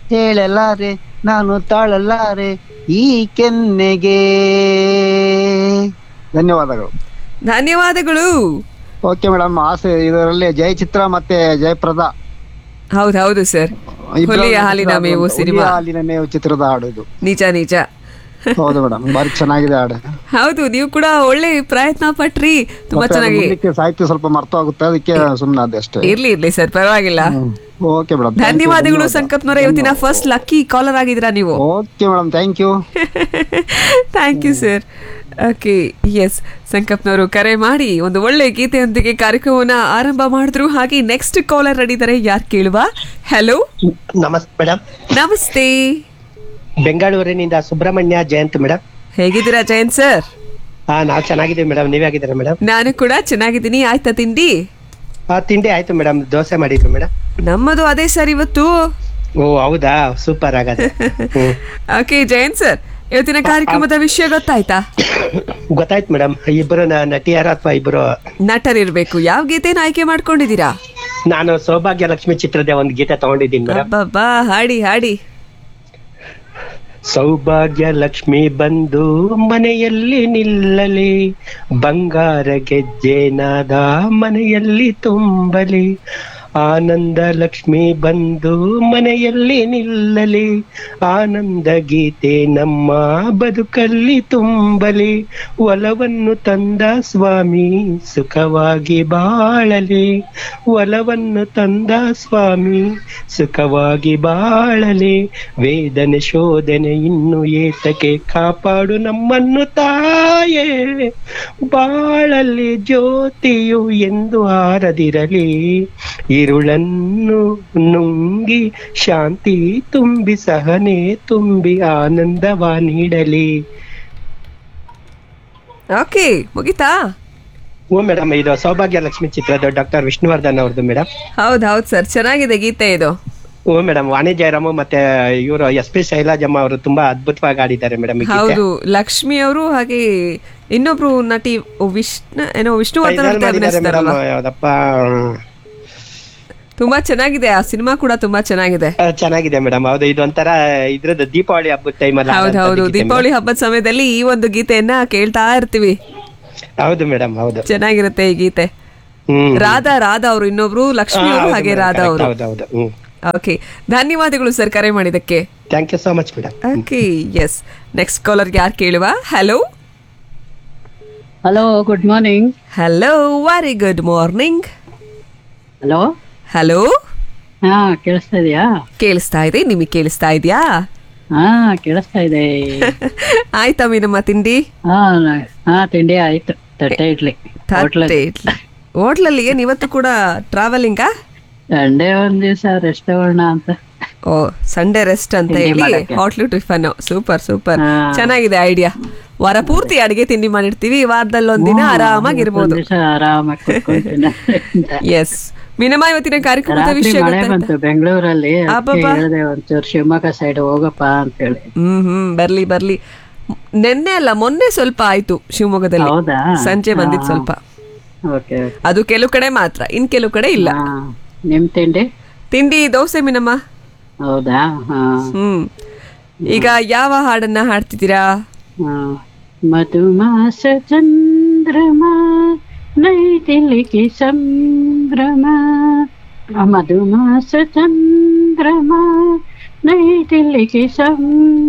ಹೇಳಲಾರೆ ನಾನು ತಾಳಲಾರೆ ಈ ಕೆನ್ನೆಗೆ ಧನ್ಯವಾದಗಳು ಧನ್ಯವಾದಗಳು ಓಕೆ ಮೇಡಮ್ ಆಸೆ ಇದರಲ್ಲಿ ಜಯಚಿತ್ರ ಮತ್ತೆ ಜಯಪ್ರದಾ ಹೌದು ಹೌದು ಸರ್ ಇಬ್ರು ಹುಲಿಯ ಹಾಲಿನ ಚಿತ್ರದ ಮೇವು ಒಂದು- ಸಿನಿಮಾ ಹುಲಿಯ ಹಾಲಿನ ಮೇವು ಚಿತ್ರದ ಹಾಡು ಇದು ನಿಜ ನಿಜ ಹೌದು ಮೇಡಮ್ ಬಾರಿ ಚೆನ್ನಾಗಿದೆ ಹಾಡು ಹೌದು ನೀವು ಕೂಡ ಒಳ್ಳೆ ಪ್ರಯತ್ನ ಪಟ್ರಿ ತುಂಬಾ ಮತ್ತೆ ಅದು ಚೆನ್ನಾಗಿ ಮುಂದಕ್ಕೆ ಸಾಹಿತ್ಯ ಸ್ವಲ್ಪ ಮರ್ತೋಗುತ್ತೆ ಅದಕ್ಕೆ ಸುಮ್ಮನೆ ಅದೇ ಅಷ್ಟೇ ಇರ್ಲಿ ಇರ್ಲಿ ಸರ್ ಪರವಾಗಿಲ್ಲ ಓಕೆ ಮೇಡಮ್ ಧನ್ಯವಾದಗಳು ಸಂಕಪ್ನವರ ಇವತ್ತಿನ ಫಸ್ಟ್ ಲಕ್ಕಿ ಕಾಲರ್ ಆಗಿದ್ದೀರಾ ನೀವು okay madam thank you thank you sir okay yes ಸಂಕಪ್ನವರು ಕರೆ ಮಾಡಿ ಒಂದು ಒಳ್ಳೆ ಗೀತೆಯೊಂದಿಗೆ ಕಾರ್ಯಕ್ರಮವನ್ನ ಆರಂಭ ಮಾಡಿದ್ರು ಹಾಗೆ ನೆಕ್ಸ್ಟ್ ಕಾಲರ್ ರೆಡಿದ್ದಾರೆ ಯಾರು ಕೇಳುವ ಹಲೋ ನಮಸ್ತೆ ಮೇಡಮ್ ನಮಸ್ತೆ ಬೆಂಗಳೂರಿನಿಂದ ಸುಬ್ರಹ್ಮಣ್ಯ ಜಯಂತ್ ಮೇಡಮ್ ಹೇಗಿದ್ದೀರಾ ಜಯಂತ್ ಸರ್ ಹಾ ನಾವ್ ಚೆನ್ನಾಗಿದ್ದೀವಿ ಮೇಡಮ್ ನೀವ್ ಹೇಗಿದ್ದೀರಾ ಮೇಡಮ್ ನಾನು ಕೂಡ ಚೆನ್ನಾಗಿದ್ದೀನಿ ಆಯ್ತಾ ತಿಂಡಿ ಆ ತಿಂಡಿ ಆಯ್ತು ಮೇಡಮ್ ದೋಸೆ ಮಾಡಿದ್ರು ಮೇಡಮ್ ನಮ್ಮದು ಅದೇ ಸರ್ ಇವತ್ತು ಓ ಹೌದಾ ಸೂಪರ್ ಆಗದೆ ಹ್ಮ್ ಓಕೆ ಜಯಂತ್ ಸರ್ ಇವತ್ತಿನ ಕಾರ್ಯಕ್ರಮದ ವಿಷಯ ಗೊತ್ತಾಯ್ತಾ ಗೊತ್ತಾಯ್ತು ಮೇಡಮ್ ಇಬ್ರು ನ- ನಟಿಯರ ಅಥವಾ ಇಬ್ರು ನಟರಿರ್ಬೇಕು ಯಾವ ಗೀತೆನ ಆಯ್ಕೆ ಮಾಡ್ಕೊಂಡಿದ್ದೀರಾ ನಾನು ಸೌಭಾಗ್ಯ ಲಕ್ಷ್ಮಿ ಚಿತ್ರದ ಒಂದು ಗೀತೆ ತಗೊಂಡಿದ್ದೀನಿ ಮೇಡಮ್ ಅಬ್ಬಬ್ಬಾ ಹಾಡಿ ಹಾಡಿ ಸೌಭಾಗ್ಯ ಲಕ್ಷ್ಮಿ ಬಂದು ಮನೆಯಲ್ಲಿ ನಿಲ್ಲಲಿ ಬಂಗಾರ ಗೆಜ್ಜೆನಾದ ಮನೆಯಲ್ಲಿ ತುಂಬಲಿ ಆನಂದ ಲಕ್ಷ್ಮಿ ಬಂದು ಮನೆಯಲ್ಲಿ ನಿಲ್ಲಲಿ ಆನಂದ ಗೀತೆ ನಮ್ಮ ಬದುಕಲ್ಲಿ ತುಂಬಲಿ ಒಲವನ್ನು ತಂದ ಸ್ವಾಮಿ ಸುಖವಾಗಿ ಬಾಳಲಿ ಒಲವನ್ನು ತಂದ ಸ್ವಾಮಿ ಸುಖವಾಗಿ ಬಾಳಲಿ ವೇದನೆ ಶೋಧನೆ ಇನ್ನು ಏತಕ್ಕೆ ಕಾಪಾಡು ನಮ್ಮನ್ನು ತಾಯೇ ಬಾಳಲ್ಲಿ ಜ್ಯೋತಿಯು ಎಂದು ಆರದಿರಲಿ ഇരുളന്നു ನುಂಗಿ ಶಾಂತಿ ತುಂಬಿ ಸಹನೆ ತುಂಬಿ ಆನಂದವ ನೀಡಲಿ ಓಕೆ ಮುಗಿತಾ ಓ ಮೇಡಮ್ ಇದು ಸೌಭಾಗ್ಯ ಲಕ್ಷ್ಮಿ ಚಿತ್ರದ ಡಾಕ್ಟರ್ ವಿಷ್ಣುವರ್ಧನ್ ಅವ್ರದ್ದು ಮೇಡಮ್ ಹೌದ್ ಹೌದ್ ಸರ್ ಚೆನ್ನಾಗಿದೆ ಗೀತೆ ಇದು ಓ ಮೇಡಮ್ ವಾಣಿ ಜಯರಾಮ್ ಮತ್ತೆ ಇವರು ಎಸ್ ಪಿ ಶೈಲಾಜಮ್ಮ ಅವರು ತುಂಬಾ ಅದ್ಭುತವಾಗಿ ಆಡಿದ್ದಾರೆ ಮೇಡಮ್ ಈ ಗೀತೆ ಹೌದು ಲಕ್ಷ್ಮಿ ಅವರು ಹಾಗೆ ಇನ್ನೊಬ್ರು ನಟಿ ವಿಷ್ಣು ಏನೋ ವಿಷ್ಣುವರ್ಧನ್ Final ಅವ್ರದ್ದು ಮಾಡಿದ್ದಾರೆ ಮೇಡಮ್ ಅಭಿನಯಿಸ್ತಾರಲ್ಲ ಯಾವ್ದಪ್ಪ ತುಂಬಾ ಚೆನ್ನಾಗಿದೆ ಆ ಸಿನಿಮಾ ಕೂಡ ತುಂಬಾ ಚೆನ್ನಾಗಿದೆ ಆ, ಚೆನ್ನಾಗಿದೆ ಮೇಡಮ್ ಹೌದು ಇದೊಂಥರ ಇದ್ರದ್ದು ದೀಪಾವಳಿ ಹಬ್ಬದ ಟೈಮಲ್ಲಿ ಹೌದು ಹೌದು ದೀಪಾವಳಿ ಹಬ್ಬದ ಸಮಯದಲ್ಲಿ ಈ ಒಂದು ಗೀತೆಯನ್ನ ಕೇಳ್ತಾ ಇರ್ತೀವಿ ಹೌದು ಮೇಡಮ್ ಹೌದು ಚೆನ್ನಾಗಿರುತ್ತೆ ಈ ಗೀತೆ ಹ್ಮ್ ರಾಧಾ ರಾಧಾ ಅವರು ಇನ್ನೊಬ್ರು ಲಕ್ಷ್ಮಿ ಹಾ, ಅವರು ಹೌದು ಹಾಗೆ madam, ರಾಧಾ correct, ಅವರು ಹೌದು ಹೌದು ಹ್ಮ್ ಓಕೆ ಧನ್ಯವಾದಗಳು ಸರ್ ಕರೆ ಮಾಡಿದಕ್ಕೆ thank you so much madam okay yes next caller ಯಾರು ಕೇಳುವ hello hello good morning hello very good morning hello hello ಹಾ ಕೇಳಿಸ್ತಾ ಇದೆಯಾ ಕೇಳಿಸ್ತಾ ಇದೆ ನಿಮಗೆ ಕೇಳಿಸ್ತಾ ಇದೆಯಾ ಹಾ ಕೇಳಿಸ್ತಾ ಇದೆ ಆಯ್ತಾ ಮೀನಮ್ಮ ತಿಂಡಿ ಹಾ ನ- ಹಾ ತಿಂಡಿ ಆಯ್ತು ತಟ್ಟೆ ಇಡ್ಲಿ ಹೋಟ್ಲಲ್ಲಿ. ತಟ್ಟೆ ಇಡ್ಲಿ ಹೋಟ್ಲಲ್ಲಿ ಏನ್ ಇವತ್ತು ಕೂಡ ಟ್ರಾವೆಲಿಂಗಾ ಸಂಡೇ ಒಂದ್ ದಿವಸ ರೆಸ್ಟ್ ತಗೋಣ ಅಂತ ಓ ಸಂಡೇ ರೆಸ್ಟ್ ಅಂತ ತಿಂಡಿ ಹೇಳಿ ಮಾಡಕ್ಕೆ. ಹೋಟ್ಲು ಟಿಫನ್ ಸೂಪರ್ ಸೂಪರ್ ಹಾ. ಚೆನ್ನಾಗಿದೆ ಐಡಿಯಾ ವಾರ ಪೂರ್ತಿ ಅಡಿಗೆ ತಿಂಡಿ ಮಾಡಿರ್ತೀವಿ ವಾರದಲ್ಲಿ ಒಂದಿನ ಆರಾಮಾಗಿರ್ಬೋದು ಒಂದ್ ದಿವಸ ಆರಾಮಾಗಿ ಕುತ್ಕೊಂತೀನಿ ಅಂತ. ಎಸ್ ಮೀನಮ್ಮ ಇವತ್ತಿನ ಕಾರ್ಯಕ್ರಮದ ರಾತ್ರಿ ವಿಷಯ ಮಳೆ ಗೊತ್ತಾಯ್ತಾ? ಬಂತು ಬೆಂಗಳೂರಲ್ಲಿ ಅಬ್ಬಬ್ಬ. ಹೇಳಿದೆ ಒಂಚೂರು ಶಿವಮೊಗ್ಗ ಸೈಡ್ ಹೋಗಪ್ಪ ಅಂತ ಹೇಳಿ ಹ್ಮ್ ಹ್ಮ್ ಬರ್ಲಿ ಬರ್ಲಿ ನೆನ್ನೆ ಅಲ್ಲ ಮೊನ್ನೆ ಸ್ವಲ್ಪ ಆಯ್ತು ಶಿವಮೊಗ್ಗದಲ್ಲಿ ಹೌದಾ ಸಂಜೆ ಬಂದಿದ್ ಹಾ. ಸ್ವಲ್ಪ ಓಕೆ ಅದು ಕೆಲವು ಕಡೆ ಮಾತ್ರ ಇನ್ ಕೆಲವು ಕಡೆ ಇಲ್ಲ ಹಾ ನಿಮ್ ತಿಂಡಿ ತಿಂಡಿ ದೋಸೆ ಮೀನಮ್ಮ ಹೌದಾ ಹಾ ಹ್ಮ್ ಈಗ ಯಾವ ಹಾಡನ್ನ ಹಾಡ್ತಿದ್ದೀರಾ ಹಾ. ಮಧುಮಾಸ ಚಂದ್ರಮ ನೈತಿಲಿಗೆ ಸಂಭ್ರಮ ಮಧುಮಾಸ ಚಂದ್ರಮ ನೈತಿಲಿಗೆ ಸಂಭ್ರಮ